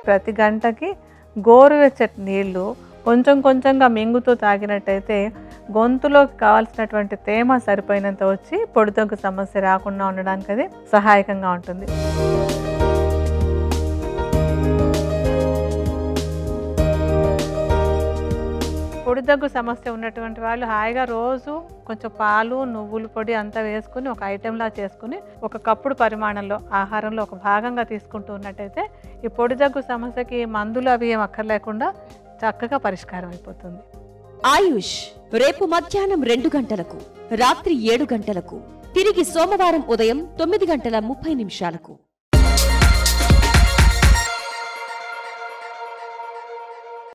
ప్రతి గంటకి గోరువెచ్చటి నీళ్లు కొంచెం కొంచెంగా మింగుతూ తాగినట్టయితే గొంతులోకి కావాల్సినటువంటి తేమ సరిపోయినంత వచ్చి పొడిదొగ్గు సమస్య రాకుండా ఉండడానికి అది సహాయకంగా ఉంటుంది పొడిదగ్గు సమస్య ఉన్నటువంటి వాళ్ళు హాయిగా రోజు కొంచెం పాలు నువ్వుల పొడి అంతా వేసుకుని ఒక ఐటెంలా చేసుకుని ఒక కప్పుడు పరిమాణంలో ఆహారంలో ఒక భాగంగా తీసుకుంటూ ఉన్నట్టయితే ఈ పొడిదగ్గు సమస్యకి మందులు అవి ఏం అక్కర్లేకుండా చక్కగా పరిష్కారం అయిపోతుంది ఆయుష్ రేపు మధ్యాహ్నం రెండు గంటలకు రాత్రి ఏడు గంటలకు తిరిగి సోమవారం ఉదయం తొమ్మిది గంటల ముప్పై నిమిషాలకు